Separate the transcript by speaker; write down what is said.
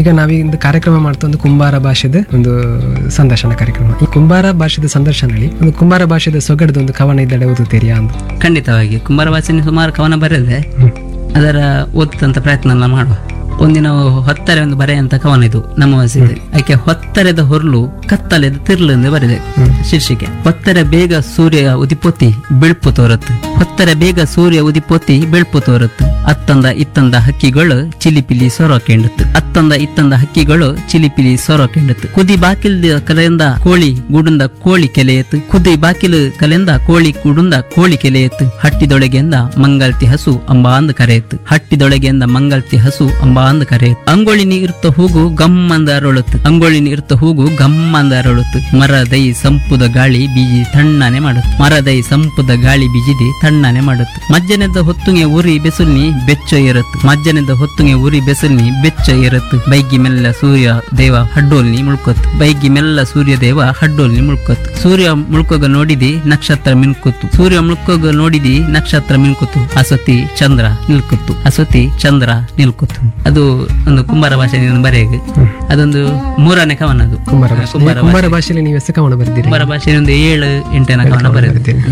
Speaker 1: ಈಗ ನಾವೀಗ ಕಾರ್ಯಕ್ರಮ ಮಾಡ್ತಾ ಒಂದು ಕುಂಬಾರ ಭಾಷೆದ ಒಂದು ಸಂದರ್ಶನ ಕಾರ್ಯಕ್ರಮ ಈ ಕುಂಬಾರ ಭಾಷೆದ ಸಂದರ್ಶನದಲ್ಲಿ ಒಂದು ಕುಂಬಾರ ಭಾಷೆದ ಸೊಗಡದ ಒಂದು ಕವನ ಇದ್ದಡೆ ಓದುತ್ತೀರಿಯಾ ಅಂತ
Speaker 2: ಖಂಡಿತವಾಗಿ ಕುಂಬಾರ ವಾಸನೆ ಸುಮಾರು ಕವನ ಬರೆದೆ ಅದರ ಓದುತ್ತಂತ ಪ್ರಯತ್ನ ಎಲ್ಲ ಮಾಡುವ ಒಂದಿನ ಹೊತ್ತರೆ ಒಂದು ಬರೆ ಅಂತ ಕವನ ಇದು ನಮ್ಮ ವಾಸಿದೆ ಆಕೆ ಹೊತ್ತರೆದ ಹೊರ್ಲು ಕತ್ತಲೆದ ತಿರ್ಲು ಎಂದು ಬರೆದೆ ಶೀರ್ಷಿಕೆ ಹೊತ್ತರೆ ಬೇಗ ಸೂರ್ಯ ಉದಿಪೊತ್ತಿ ಬೆಳ್ಪು ತೋರತ್ತು ಹೊತ್ತರೆ ಬೇಗ ಸೂರ್ಯ ಉದಿಪೊತ್ತಿ ಬೆಳ್ಪು ತೋರತ್ತು ಅತ್ತಂದ ಇತ್ತಂದ ಹಕ್ಕಿಗಳು ಚಿಲಿಪಿಲಿ ಸೊರ ಕೆಂಡತ್ತು ಅತ್ತಂದ ಇತ್ತಂದ ಹಕ್ಕಿಗಳು ಚಿಲಿಪಿಲಿ ಸೊರ ಕೆಂಡತ್ತು ಕುದಿ ಬಾಕಿಲ್ದ ಕಲೆಯಿಂದ ಕೋಳಿ ಗೂಡುಂದ ಕೋಳಿ ಕೆಲೆಯತ್ತು ಕುದಿ ಬಾಕಿಲು ಕಲೆಯಿಂದ ಕೋಳಿ ಗೂಡುಂದ ಕೋಳಿ ಕೆಲೆಯತ್ತು ಹಟ್ಟಿದೊಳಗೆಂದ ಮಂಗಲ್ತಿ ಹಸು ಅಂಬ ಅಂದ್ ಕರೆಯತ್ತು ಹಟ್ಟಿದೊಳಗೆಂದ ಮಂಗಲ್ತಿ ಹಸು ಅಂಬ ಅಂದ್ ಕರೆಯತ್ತು ಅಂಗೋಳಿನಿ ಇರ್ತ ಹೂಗು ಗಮ್ಮಂದ ಅರಳುತ್ತು ಅಂಗೋಳಿನಿ ಇರ್ತ ಹೂಗು ಗಮ್ಮಂದ ಅರಳುತ್ತು ಮರದೈ ಸಂಪುದ ಗಾಳಿ ಬೀಜಿ ತಣ್ಣನೆ ಮಾಡುತ್ತೆ ಮರದೈ ಸಂಪುದ ಗಾಳಿ ಬೀಜಿದಿ ತಣ್ಣನೆ ಮಾಡುತ್ತೆ ಮಜ್ಜನೆದ ಹೊತ್ತುಗೆ ಉರಿ ಬೆಸುಲ್ನಿ ಬೆಚ್ಚ ಇರತ್ತು ಮಜ್ಜನೆದ ಹೊತ್ತುಗೆ ಉರಿ ಬೆಸುಲ್ನಿ ಬೆಚ್ಚ ಇರತ್ತು ಬೈಗಿ ಮೆಲ್ಲ ಸೂರ್ಯ ದೇವ ಹಡ್ಡೋಲ್ನಿ ಮುಳ್ಕೊತ್ತು ಬೈಗಿ ಮೆಲ್ಲ ಸೂರ್ಯ ದೇವ ಹಡ್ಡೋಲ್ನಿ ಮುಳ್ಕೊತ್ತು ಸೂರ್ಯ ಮುಳ್ಕೋಗ ನೋಡಿದಿ ನಕ್ಷತ್ರ ಮಿನ್ಕುತ್ತು ಸೂರ್ಯ ಮುಳ್ಕೋಗ ನೋಡಿದಿ ನಕ್ಷತ್ರ ಮಿನ್ಕುತ್ತು ಅಸತಿ ಚಂದ್ರ ನಿಲ್ಕುತ್ತು ಅಸತಿ ಚಂದ್ರ ನಿಲ್ಕುತ್ತು ಅದು ಒಂದು ಕುಂಬಾರ ಭಾಷೆಯಿಂದ ಬರೆಯಗೆ ಅದೊಂದು ಮೂರನೇ ಕವನ ಅದು
Speaker 1: ಕುಂಬಾರ ಭಾಷೆ
Speaker 2: ಕುಂಬಾರ
Speaker 1: ಕುಂಬಾರ ಭಾಷೆಯಲ್ಲಿ ನೀವು ಎಷ್ಟು ಕವನ ಬರೆದಿರಿ
Speaker 2: ಕುಂಬಾರ ಭಾಷೆಯಿಂದ ಏಳು ಎಂಟನೇ ಕವನ ಬರೆದಿದೆ